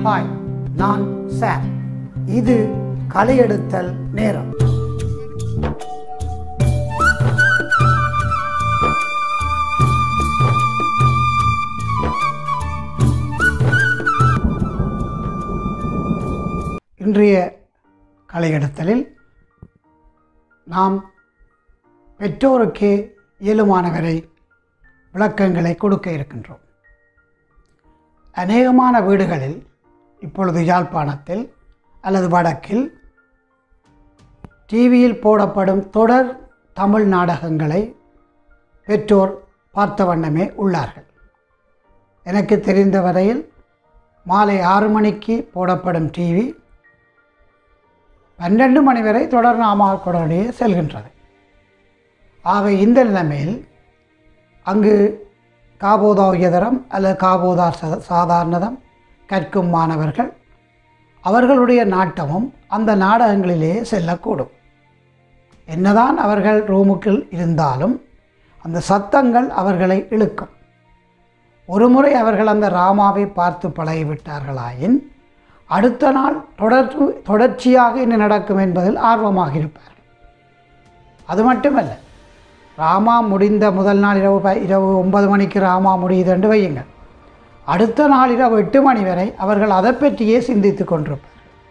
hi நான் சாம் இது கலையெடுத்தல் நேரம் இன்றைய கலையெடுத்தலில் நாம் பெற்றோருக்கே இயலுமானவரை விளக்கங்களை கொடுக்க இருக்கின்றோம் அநேகமான வீடுகளில் இப்பொழுது யாழ்ப்பாணத்தில் அல்லது வடக்கில் டிவியில் போடப்படும் தொடர் தமிழ் நாடகங்களை பெற்றோர் பார்த்த வண்ணமே உள்ளார்கள் எனக்கு தெரிந்த வரையில் மாலை ஆறு மணிக்கு போடப்படும் டிவி பன்னெண்டு மணி வரை தொடர் நாமாக்களுடைய செல்கின்றது ஆக இந்த நிலைமையில் அங்கு காபோதா உயதரம் அல்லது காபோதா ச- சாதாரணதம் கற்கும் மாணவர்கள் அவர்களுடைய நாட்டமும் அந்த நாடகங்களிலேயே செல்லக்கூடும் என்னதான் அவர்கள் ரூமுக்குள் இருந்தாலும் அந்த சத்தங்கள் அவர்களை இழுக்கும் ஒருமுறை அவர்கள் அந்த ராமாவை பார்த்து பழகிவிட்டார்களாயின் அடுத்த நாள் தொடர்ந்து தொடர்ச்சியாக என்ன நடக்கும் என்பதில் ஆர்வமாக இருப்பார்கள் அது மட்டுமல்ல ராமா முடிந்த முதல் நாள் இரவு ப- இரவு ஒன்பது மணிக்கு ராமா முடியுது என்று வையுங்கள் அடுத்த நாள் இரவு எட்டு மணி வரை அவர்கள் அதை பற்றியே சிந்தித்து கொண்டிருப்பார்கள்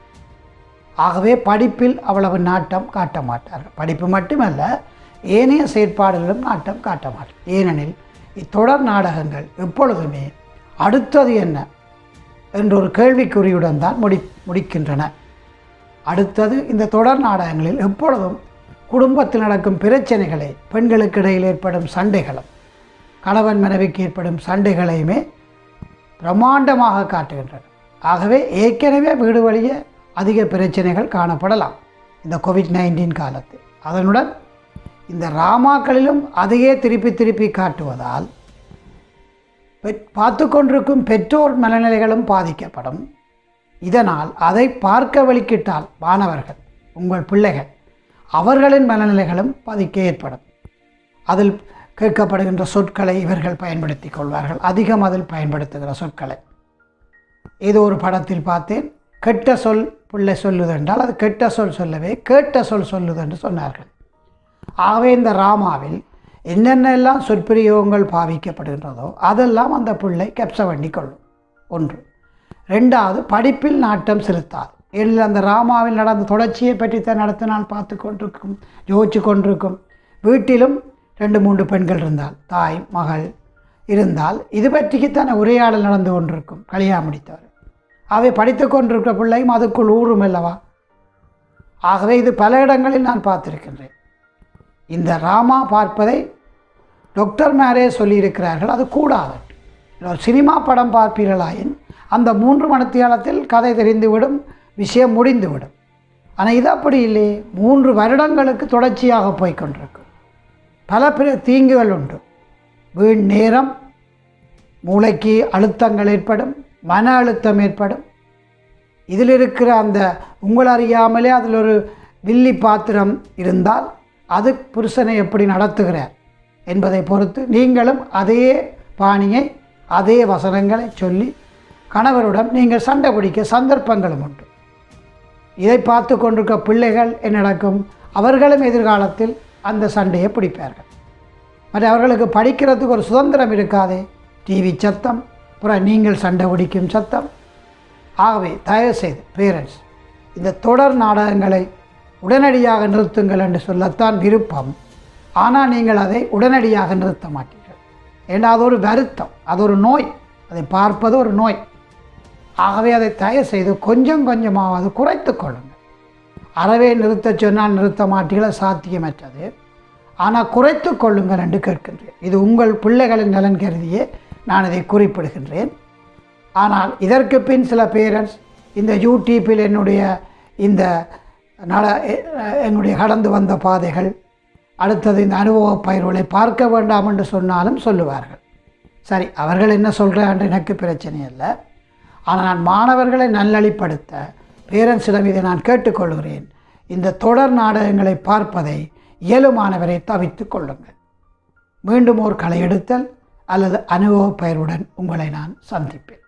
ஆகவே படிப்பில் அவ்வளவு நாட்டம் காட்ட மாட்டார்கள் படிப்பு மட்டுமல்ல ஏனைய செயற்பாடுகளிலும் நாட்டம் காட்ட மாட்டார் ஏனெனில் இத்தொடர் நாடகங்கள் எப்பொழுதுமே அடுத்தது என்ன என்ற ஒரு கேள்விக்குறியுடன் தான் முடி முடிக்கின்றன அடுத்தது இந்த தொடர் நாடகங்களில் எப்பொழுதும் குடும்பத்தில் நடக்கும் பிரச்சனைகளை பெண்களுக்கு இடையில் ஏற்படும் சண்டைகளும் கணவன் மனைவிக்கு ஏற்படும் சண்டைகளையுமே பிரம்மாண்டமாக காட்டுகின்றன ஆகவே ஏற்கனவே வீடு வழியே அதிக பிரச்சனைகள் காணப்படலாம் இந்த கோவிட் நைன்டீன் காலத்தில் அதனுடன் இந்த ராமாக்களிலும் அதையே திருப்பி திருப்பி காட்டுவதால் பெற்- பார்த்து கொண்டிருக்கும் பெற்றோர் மனநிலைகளும் பாதிக்கப்படும் இதனால் அதை பார்க்க வலிக்கிட்டால் மாணவர்கள் உங்கள் பிள்ளைகள் அவர்களின் மனநிலைகளும் பாதிக்க ஏற்படும் அதில் கேட்கப்படுகின்ற சொற்களை இவர்கள் பயன்படுத்தி கொள்வார்கள் அதிகம் அதில் பயன்படுத்துகிற சொற்களை ஏதோ ஒரு படத்தில் பார்த்தேன் கெட்ட சொல் பிள்ளை சொல்லுதென்றால் அது கெட்ட சொல் சொல்லவே கேட்ட சொல் சொல்லுதென்று சொன்னார்கள் ஆகவே இந்த ராமாவில் என்னென்னலாம் சொற்பிரயோகங்கள் பாவிக்கப்படுகின்றதோ அதெல்லாம் அந்த பிள்ளை கெப்ச பண்ணி கொள்ளும் ஒன்று ரெண்டாவது படிப்பில் நாட்டம் செலுத்தாது ஏனில் அந்த ராமாவில் நடந்த தொடர்ச்சியை பற்றி தான் நடத்தினால் பார்த்து கொண்டிருக்கும் யோசிச்சு கொண்டிருக்கும் வீட்டிலும் ரெண்டு மூன்று பெண்கள் இருந்தால் தாய் மகள் இருந்தால் இது பற்றிக்குத்தானே உரையாடல் நடந்து கொண்டிருக்கும் கல்யாணம் முடித்தவர் அவை படித்து கொண்டிருக்கிற பிள்ளையும் அதுக்குள் ஊறும் அல்லவா ஆகவே இது பல இடங்களில் நான் பார்த்திருக்கின்றேன் இந்த ராமா பார்ப்பதை டாக்டர் மேரே சொல்லியிருக்கிறார்கள் அது கூடாது ஒரு சினிமா படம் பார்ப்பீர்களாயின் அந்த மூன்று மணித்தியாலத்தில் கதை தெரிந்துவிடும் விஷயம் முடிந்துவிடும் ஆனால் இது அப்படி இல்லையே மூன்று வருடங்களுக்கு தொடர்ச்சியாக போய்க் கொண்டிருக்கும் பல பிற தீங்குகள் உண்டு வீண் நேரம் மூளைக்கு அழுத்தங்கள் ஏற்படும் மன அழுத்தம் ஏற்படும் இதில் இருக்கிற அந்த உங்கள் அறியாமலே அதில் ஒரு வில்லி பாத்திரம் இருந்தால் அது புருஷனை எப்படி நடத்துகிறார் என்பதை பொறுத்து நீங்களும் அதே பாணியை அதே வசனங்களை சொல்லி கணவருடன் நீங்கள் சண்டை பிடிக்க சந்தர்ப்பங்களும் உண்டு இதை பார்த்து கொண்டிருக்க பிள்ளைகள் என்ன நடக்கும் அவர்களும் எதிர்காலத்தில் அந்த சண்டையை பிடிப்பார்கள் மற்ற அவர்களுக்கு படிக்கிறதுக்கு ஒரு சுதந்திரம் இருக்காதே டிவி சத்தம் அப்புறம் நீங்கள் சண்டை பிடிக்கும் சத்தம் ஆகவே தயவுசெய்து பேரண்ட்ஸ் இந்த தொடர் நாடகங்களை உடனடியாக நிறுத்துங்கள் என்று சொல்லத்தான் விருப்பம் ஆனால் நீங்கள் அதை உடனடியாக நிறுத்த மாட்டீர்கள் ஏன்னா அது ஒரு வருத்தம் அது ஒரு நோய் அதை பார்ப்பது ஒரு நோய் ஆகவே அதை தயவு செய்து கொஞ்சம் கொஞ்சமாவது குறைத்து கொள்ளுங்கள் அறவே நிறுத்தச் சொன்னால் நிறுத்த மாட்டீங்களா சாத்தியமற்றது ஆனால் குறைத்து கொள்ளுங்கள் என்று கேட்கின்றேன் இது உங்கள் பிள்ளைகளின் நலன் கருதியே நான் இதை குறிப்பிடுகின்றேன் ஆனால் இதற்கு பின் சில பேரண்ட்ஸ் இந்த யூடியூப்பில் என்னுடைய இந்த நட எ- என்னுடைய கடந்து வந்த பாதைகள் அடுத்தது இந்த அனுபவ பயிர்களை பார்க்க வேண்டாம் என்று சொன்னாலும் சொல்லுவார்கள் சரி அவர்கள் என்ன சொல்கிறாங்க எனக்கு பிரச்சனை இல்லை ஆனால் நான் மாணவர்களை நல்லழிப்படுத்த பேரண்ட்ஸிடம் இதை நான் கேட்டுக்கொள்கிறேன் இந்த தொடர் நாடகங்களை பார்ப்பதை இயலுமானவரை தவித்துக் கொள்ளுங்கள் மீண்டும் ஒரு களை எடுத்தல் அல்லது அனுபவ பயிர்வுடன் உங்களை நான் சந்திப்பேன்